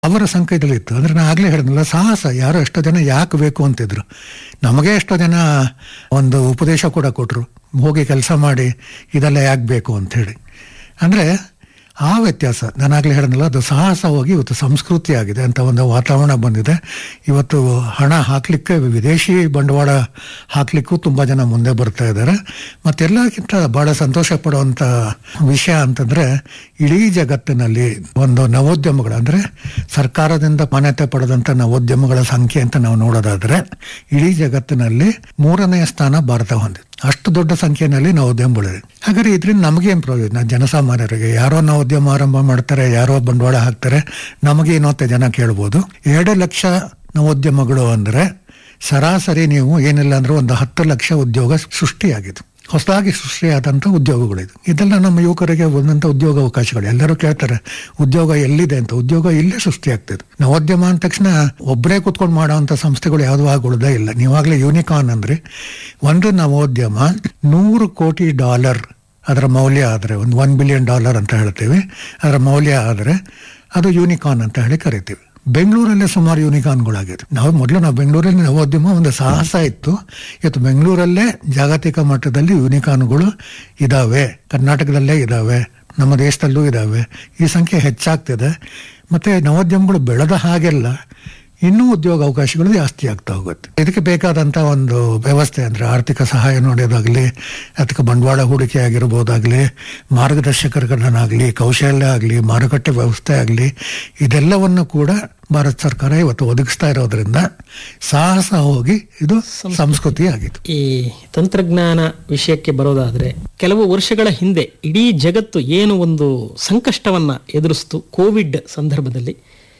ಅವರ ಸಂಕೇತದಲ್ಲಿತ್ತು ಅಂದ್ರೆ ನಾನು ಆಗ್ಲೇ ಹೇಳಿದ್ನಲ್ಲ ಸಾಹಸ ಯಾರೋ ಎಷ್ಟೋ ಜನ ಯಾಕೆ ಬೇಕು ಅಂತಿದ್ರು ನಮಗೆ ಎಷ್ಟೋ ಜನ ಒಂದು ಉಪದೇಶ ಕೂಡ ಕೊಟ್ಟರು ಹೋಗಿ ಕೆಲಸ ಮಾಡಿ ಇದೆಲ್ಲ ಯಾಕೆ ಬೇಕು ಅಂತ ಹೇಳಿ ಅಂದ್ರೆ ಆ ವ್ಯತ್ಯಾಸ ನಾನಾಗಲೇ ಹೇಳಿದ್ನಲ್ಲ ಅದು ಸಾಹಸ ಹೋಗಿ ಇವತ್ತು ಸಂಸ್ಕೃತಿ ಆಗಿದೆ ಅಂತ ಒಂದು ವಾತಾವರಣ ಬಂದಿದೆ ಇವತ್ತು ಹಣ ಹಾಕ್ಲಿಕ್ಕೆ ವಿದೇಶಿ ಬಂಡವಾಳ ಹಾಕ್ಲಿಕ್ಕೂ ತುಂಬ ಜನ ಮುಂದೆ ಬರ್ತಾ ಇದ್ದಾರೆ ಮತ್ತೆಲ್ಲಕ್ಕಿಂತ ಬಹಳ ಸಂತೋಷ ಪಡುವಂಥ ವಿಷಯ ಅಂತಂದ್ರೆ ಇಡೀ ಜಗತ್ತಿನಲ್ಲಿ ಒಂದು ನವೋದ್ಯಮಗಳು ಅಂದ್ರೆ ಸರ್ಕಾರದಿಂದ ಮಾನ್ಯತೆ ಪಡೆದಂಥ ನವೋದ್ಯಮಗಳ ಸಂಖ್ಯೆ ಅಂತ ನಾವು ನೋಡೋದಾದ್ರೆ ಇಡೀ ಜಗತ್ತಿನಲ್ಲಿ ಮೂರನೆಯ ಸ್ಥಾನ ಭಾರತ ಹೊಂದಿದೆ ಅಷ್ಟು ದೊಡ್ಡ ಸಂಖ್ಯೆಯಲ್ಲಿ ನವೋದ್ಯಮಗಳಿದೆ ಹಾಗಾದ್ರೆ ಇದರಿಂದ ನಮಗೇನು ಪ್ರಯೋಜನ ಜನಸಾಮಾನ್ಯರಿಗೆ ಯಾರೋ ನವೋದ್ಯಮ ಆರಂಭ ಮಾಡ್ತಾರೆ ಯಾರೋ ಬಂಡವಾಳ ಹಾಕ್ತಾರೆ ನಮಗೇನು ಅಂತ ಜನ ಕೇಳ್ಬೋದು ಎರಡು ಲಕ್ಷ ನವೋದ್ಯಮಗಳು ಅಂದ್ರೆ ಸರಾಸರಿ ನೀವು ಏನಿಲ್ಲ ಅಂದ್ರೆ ಒಂದು ಹತ್ತು ಲಕ್ಷ ಉದ್ಯೋಗ ಸೃಷ್ಟಿಯಾಗಿದೆ ಹೊಸದಾಗಿ ಸೃಷ್ಟಿಯಾದಂಥ ಉದ್ಯೋಗಗಳಿದು ಇದೆಲ್ಲ ನಮ್ಮ ಯುವಕರಿಗೆ ಒಂದಂಥ ಉದ್ಯೋಗ ಅವಕಾಶಗಳು ಎಲ್ಲರೂ ಕೇಳ್ತಾರೆ ಉದ್ಯೋಗ ಎಲ್ಲಿದೆ ಅಂತ ಉದ್ಯೋಗ ಇಲ್ಲೇ ಸೃಷ್ಟಿಯಾಗ್ತದೆ ನವೋದ್ಯಮ ಅಂದ ತಕ್ಷಣ ಒಬ್ಬರೇ ಕೂತ್ಕೊಂಡು ಮಾಡೋವಂಥ ಸಂಸ್ಥೆಗಳು ಯಾವುದೂ ಆಗುವುದೇ ಇಲ್ಲ ನೀವಾಗಲೇ ಯೂನಿಕಾನ್ ಅಂದ್ರೆ ಒಂದು ನವೋದ್ಯಮ ನೂರು ಕೋಟಿ ಡಾಲರ್ ಅದರ ಮೌಲ್ಯ ಆದರೆ ಒಂದು ಒನ್ ಬಿಲಿಯನ್ ಡಾಲರ್ ಅಂತ ಹೇಳ್ತೀವಿ ಅದರ ಮೌಲ್ಯ ಆದರೆ ಅದು ಯೂನಿಕಾನ್ ಅಂತ ಹೇಳಿ ಕರಿತೀವಿ ಬೆಂಗಳೂರಲ್ಲೇ ಸುಮಾರು ಯೂನಿಕಾನ್ಗಳಾಗಿದೆ ನಾವು ಮೊದಲು ನಾವು ಬೆಂಗಳೂರಲ್ಲಿ ನವೋದ್ಯಮ ಒಂದು ಸಾಹಸ ಇತ್ತು ಇವತ್ತು ಬೆಂಗಳೂರಲ್ಲೇ ಜಾಗತಿಕ ಮಟ್ಟದಲ್ಲಿ ಯೂನಿಕಾನ್ಗಳು ಇದಾವೆ ಕರ್ನಾಟಕದಲ್ಲೇ ಇದಾವೆ ನಮ್ಮ ದೇಶದಲ್ಲೂ ಇದಾವೆ ಈ ಸಂಖ್ಯೆ ಹೆಚ್ಚಾಗ್ತಿದೆ ಮತ್ತೆ ನವೋದ್ಯಮಗಳು ಬೆಳೆದ ಹಾಗೆಲ್ಲ ಇನ್ನೂ ಉದ್ಯೋಗ ಅವಕಾಶಗಳು ಜಾಸ್ತಿ ಆಗ್ತಾ ಹೋಗುತ್ತೆ ಇದಕ್ಕೆ ಬೇಕಾದಂಥ ಒಂದು ವ್ಯವಸ್ಥೆ ಅಂದರೆ ಆರ್ಥಿಕ ಸಹಾಯ ನೋಡೋದಾಗಲಿ ಅದಕ್ಕೆ ಬಂಡವಾಳ ಹೂಡಿಕೆ ಆಗಿರ್ಬೋದಾಗಲಿ ಮಾರ್ಗದರ್ಶಕರುಗಳನ್ನಾಗಲಿ ಕೌಶಲ್ಯ ಆಗಲಿ ಮಾರುಕಟ್ಟೆ ವ್ಯವಸ್ಥೆ ಆಗಲಿ ಇದೆಲ್ಲವನ್ನು ಕೂಡ ಭಾರತ ಸರ್ಕಾರ ಇವತ್ತು ಒದಗಿಸ್ತಾ ಇರೋದ್ರಿಂದ ಸಾಹಸ ಹೋಗಿ ಇದು ಸಂಸ್ಕೃತಿ ಆಗಿತ್ತು ಈ ತಂತ್ರಜ್ಞಾನ ವಿಷಯಕ್ಕೆ ಬರೋದಾದ್ರೆ ಕೆಲವು ವರ್ಷಗಳ ಹಿಂದೆ ಇಡೀ ಜಗತ್ತು ಏನು ಒಂದು ಸಂಕಷ್ಟವನ್ನ ಎದುರಿಸ್ತು ಕೋವಿಡ್ ಸಂದರ್ಭದಲ್ಲಿ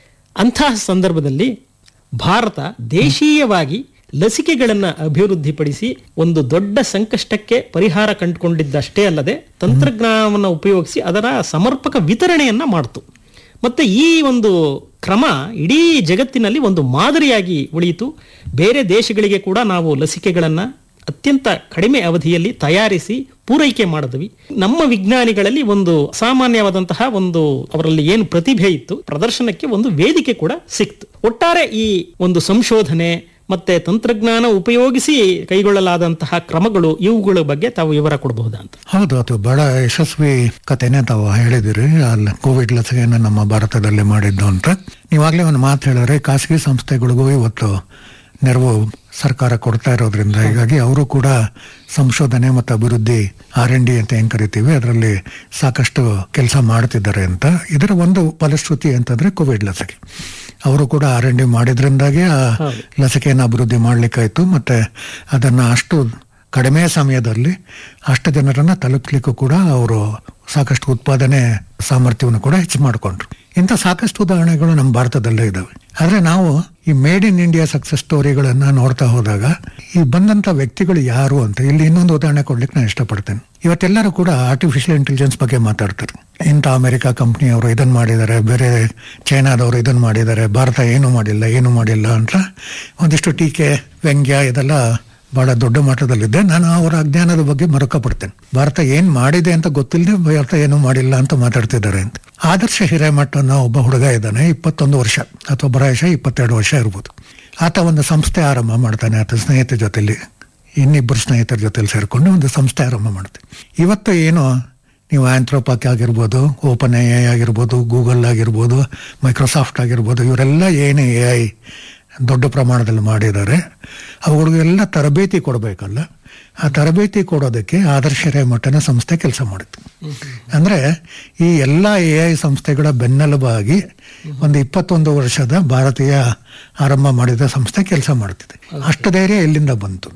ಅಂತಹ ಸಂದರ್ಭದಲ್ಲಿ ಭಾರತ ದೇಶೀಯವಾಗಿ ಲಸಿಕೆಗಳನ್ನು ಅಭಿವೃದ್ಧಿಪಡಿಸಿ ಒಂದು ದೊಡ್ಡ ಸಂಕಷ್ಟಕ್ಕೆ ಪರಿಹಾರ ಕಂಡುಕೊಂಡಿದ್ದಷ್ಟೇ ಅಲ್ಲದೆ ತಂತ್ರಜ್ಞಾನವನ್ನು ಉಪಯೋಗಿಸಿ ಅದರ ಸಮರ್ಪಕ ವಿತರಣೆಯನ್ನ ಮಾಡಿತು ಮತ್ತೆ ಈ ಒಂದು ಕ್ರಮ ಇಡೀ ಜಗತ್ತಿನಲ್ಲಿ ಒಂದು ಮಾದರಿಯಾಗಿ ಉಳಿಯಿತು ಬೇರೆ ದೇಶಗಳಿಗೆ ಕೂಡ ನಾವು ಲಸಿಕೆಗಳನ್ನು ಅತ್ಯಂತ ಕಡಿಮೆ ಅವಧಿಯಲ್ಲಿ ತಯಾರಿಸಿ ಪೂರೈಕೆ ಮಾಡಿದ್ವಿ ನಮ್ಮ ವಿಜ್ಞಾನಿಗಳಲ್ಲಿ ಒಂದು ಸಾಮಾನ್ಯವಾದಂತಹ ಒಂದು ಅವರಲ್ಲಿ ಏನು ಪ್ರತಿಭೆ ಇತ್ತು ಪ್ರದರ್ಶನಕ್ಕೆ ಒಂದು ವೇದಿಕೆ ಕೂಡ ಸಿಕ್ತು ಒಟ್ಟಾರೆ ಈ ಒಂದು ಸಂಶೋಧನೆ ಮತ್ತೆ ತಂತ್ರಜ್ಞಾನ ಉಪಯೋಗಿಸಿ ಕೈಗೊಳ್ಳಲಾದಂತಹ ಕ್ರಮಗಳು ಇವುಗಳ ಬಗ್ಗೆ ತಾವು ವಿವರ ಕೊಡಬಹುದಾ ಅಂತ ಹೌದು ಅದು ಬಹಳ ಯಶಸ್ವಿ ಕಥೆನೇ ತಾವು ಹೇಳಿದಿರಿ ಅಲ್ಲಿ ಕೋವಿಡ್ ಲಸಿಕೆಯನ್ನು ನಮ್ಮ ಭಾರತದಲ್ಲಿ ಮಾಡಿದ್ದು ಅಂತ ನೀವಾಗಲೇ ಒಂದು ಮಾತು ಹೇಳಿದ್ರೆ ಖಾಸಗಿ ಸಂಸ್ಥೆಗಳಿಗೂ ಇವತ್ತು ನೆರವು ಸರ್ಕಾರ ಕೊಡ್ತಾ ಇರೋದ್ರಿಂದ ಹೀಗಾಗಿ ಅವರು ಕೂಡ ಸಂಶೋಧನೆ ಮತ್ತು ಅಭಿವೃದ್ಧಿ ಆರ್ ಎನ್ ಡಿ ಅಂತ ಏನ್ ಕರಿತೀವಿ ಅದರಲ್ಲಿ ಸಾಕಷ್ಟು ಕೆಲಸ ಮಾಡ್ತಿದ್ದಾರೆ ಅಂತ ಇದರ ಒಂದು ಫಲಶ್ರುತಿ ಅಂತಂದ್ರೆ ಕೋವಿಡ್ ಲಸಿಕೆ ಅವರು ಕೂಡ ಆರ್ ಎನ್ ಡಿ ಮಾಡಿದ್ರಿಂದಾಗೆ ಆ ಲಸಿಕೆಯನ್ನು ಅಭಿವೃದ್ಧಿ ಮಾಡ್ಲಿಕ್ಕಾಯ್ತು ಮತ್ತೆ ಅದನ್ನ ಅಷ್ಟು ಕಡಿಮೆ ಸಮಯದಲ್ಲಿ ಅಷ್ಟು ಜನರನ್ನ ತಲುಪಲಿಕ್ಕೂ ಕೂಡ ಅವರು ಸಾಕಷ್ಟು ಉತ್ಪಾದನೆ ಸಾಮರ್ಥ್ಯವನ್ನು ಕೂಡ ಹೆಚ್ಚು ಮಾಡಿಕೊಂಡ್ರು ಇಂಥ ಸಾಕಷ್ಟು ಉದಾಹರಣೆಗಳು ನಮ್ಮ ಭಾರತದಲ್ಲೇ ಇದಾವೆ ಆದ್ರೆ ನಾವು ಈ ಮೇಡ್ ಇನ್ ಇಂಡಿಯಾ ಸಕ್ಸಸ್ ಸ್ಟೋರಿಗಳನ್ನ ನೋಡ್ತಾ ಹೋದಾಗ ಈ ಬಂದಂತ ವ್ಯಕ್ತಿಗಳು ಯಾರು ಅಂತ ಇಲ್ಲಿ ಇನ್ನೊಂದು ಉದಾಹರಣೆ ಕೊಡ್ಲಿಕ್ಕೆ ನಾನು ಇಷ್ಟಪಡ್ತೇನೆ ಇವತ್ತೆಲ್ಲರೂ ಕೂಡ ಆರ್ಟಿಫಿಷಿಯಲ್ ಇಂಟೆಲಿಜೆನ್ಸ್ ಬಗ್ಗೆ ಮಾತಾಡ್ತಾರೆ ಇಂಥ ಅಮೆರಿಕ ಕಂಪ್ನಿಯವರು ಇದನ್ನ ಮಾಡಿದ್ದಾರೆ ಬೇರೆ ಚೈನಾದವರು ಇದನ್ನ ಮಾಡಿದ್ದಾರೆ ಭಾರತ ಏನು ಮಾಡಿಲ್ಲ ಏನು ಮಾಡಿಲ್ಲ ಅಂತ ಒಂದಿಷ್ಟು ಟೀಕೆ ವ್ಯಂಗ್ಯ ಇದೆಲ್ಲ ಬಹಳ ದೊಡ್ಡ ಮಟ್ಟದಲ್ಲಿದೆ ನಾನು ಅವರ ಅಜ್ಞಾನದ ಬಗ್ಗೆ ಮರುಕ ಪಡ್ತೇನೆ ಭಾರತ ಏನ್ ಮಾಡಿದೆ ಅಂತ ಗೊತ್ತಿಲ್ಲದೆ ಭಾರತ ಏನು ಮಾಡಿಲ್ಲ ಅಂತ ಮಾತಾಡ್ತಿದ್ದಾರೆ ಅಂತ ಆದರ್ಶ ಹಿರೇಮಠ ಅನ್ನೋ ಒಬ್ಬ ಹುಡುಗ ಇದ್ದಾನೆ ಇಪ್ಪತ್ತೊಂದು ವರ್ಷ ಅಥವಾ ಬರಾಯಶ ಇಪ್ಪತ್ತೆರಡು ವರ್ಷ ಇರ್ಬೋದು ಆತ ಒಂದು ಸಂಸ್ಥೆ ಆರಂಭ ಮಾಡ್ತಾನೆ ಆತ ಸ್ನೇಹಿತರ ಜೊತೆಲಿ ಇನ್ನಿಬ್ಬರು ಸ್ನೇಹಿತರ ಜೊತೆಲಿ ಸೇರ್ಕೊಂಡು ಒಂದು ಸಂಸ್ಥೆ ಆರಂಭ ಮಾಡ್ತಾನೆ ಇವತ್ತು ಏನು ನೀವು ಆಂಥ್ರೋಪಾಕ್ ಆಗಿರ್ಬೋದು ಓಪನ್ ಎ ಐ ಆಗಿರ್ಬೋದು ಗೂಗಲ್ ಆಗಿರ್ಬೋದು ಮೈಕ್ರೋಸಾಫ್ಟ್ ಆಗಿರ್ಬೋದು ಇವರೆಲ್ಲ ಏನು ಎ ಐ ದೊಡ್ಡ ಪ್ರಮಾಣದಲ್ಲಿ ಮಾಡಿದ್ದಾರೆ ಅವುಗಳಿಗೆಲ್ಲ ತರಬೇತಿ ಕೊಡಬೇಕಲ್ಲ ಆ ತರಬೇತಿ ಕೊಡೋದಕ್ಕೆ ಆದರ್ಶ ರೇಮಠನ ಸಂಸ್ಥೆ ಕೆಲಸ ಮಾಡಿತ್ತು ಅಂದ್ರೆ ಈ ಎಲ್ಲ ಎ ಐ ಸಂಸ್ಥೆಗಳ ಬೆನ್ನೆಲುಬಾಗಿ ಒಂದು ಇಪ್ಪತ್ತೊಂದು ವರ್ಷದ ಭಾರತೀಯ ಆರಂಭ ಮಾಡಿದ ಸಂಸ್ಥೆ ಕೆಲಸ ಮಾಡ್ತಿದೆ ಅಷ್ಟು ಧೈರ್ಯ ಎಲ್ಲಿಂದ ಬಂತು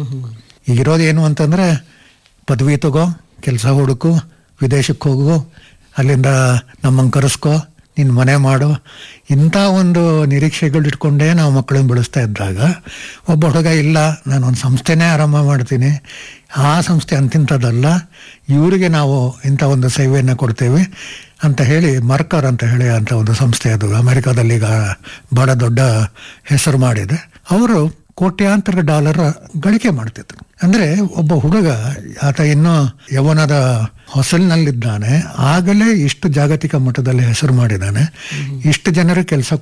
ಈಗಿರೋದು ಏನು ಅಂತಂದ್ರೆ ಪದವಿ ತಗೋ ಕೆಲಸ ಹುಡುಕು ವಿದೇಶಕ್ಕೆ ಹೋಗು ಅಲ್ಲಿಂದ ನಮ್ಮಂಗೆ ಕರೆಸ್ಕೋ ನಿನ್ನ ಮನೆ ಮಾಡು ಇಂಥ ಒಂದು ನಿರೀಕ್ಷೆಗಳು ಇಟ್ಕೊಂಡೇ ನಾವು ಮಕ್ಕಳನ್ನ ಬೆಳೆಸ್ತಾ ಇದ್ದಾಗ ಒಬ್ಬ ಹುಡುಗ ಇಲ್ಲ ನಾನು ಒಂದು ಸಂಸ್ಥೆನೇ ಆರಂಭ ಮಾಡ್ತೀನಿ ಆ ಸಂಸ್ಥೆ ಅಂತಿಂಥದ್ದಲ್ಲ ಇವರಿಗೆ ನಾವು ಇಂಥ ಒಂದು ಸೇವೆಯನ್ನು ಕೊಡ್ತೇವೆ ಅಂತ ಹೇಳಿ ಮರ್ಕರ್ ಅಂತ ಹೇಳಿ ಅಂತ ಒಂದು ಸಂಸ್ಥೆ ಅದು ಅಮೆರಿಕಾದಲ್ಲಿ ಈಗ ಬಹಳ ದೊಡ್ಡ ಹೆಸರು ಮಾಡಿದೆ ಅವರು ಕೋಟ್ಯಾಂತರ ಡಾಲರ್ ಗಳಿಕೆ ಮಾಡ್ತಿದ್ರು ಅಂದ್ರೆ ಒಬ್ಬ ಹುಡುಗ ಆತ ಇನ್ನೂ ಯವನದ ಹೊಸಲಿನಲ್ಲಿದ್ದಾನೆ ಆಗಲೇ ಇಷ್ಟು ಜಾಗತಿಕ ಮಟ್ಟದಲ್ಲಿ ಹೆಸರು ಮಾಡಿದ್ದಾನೆ ಇಷ್ಟು ಜನರು ಕೆಲಸ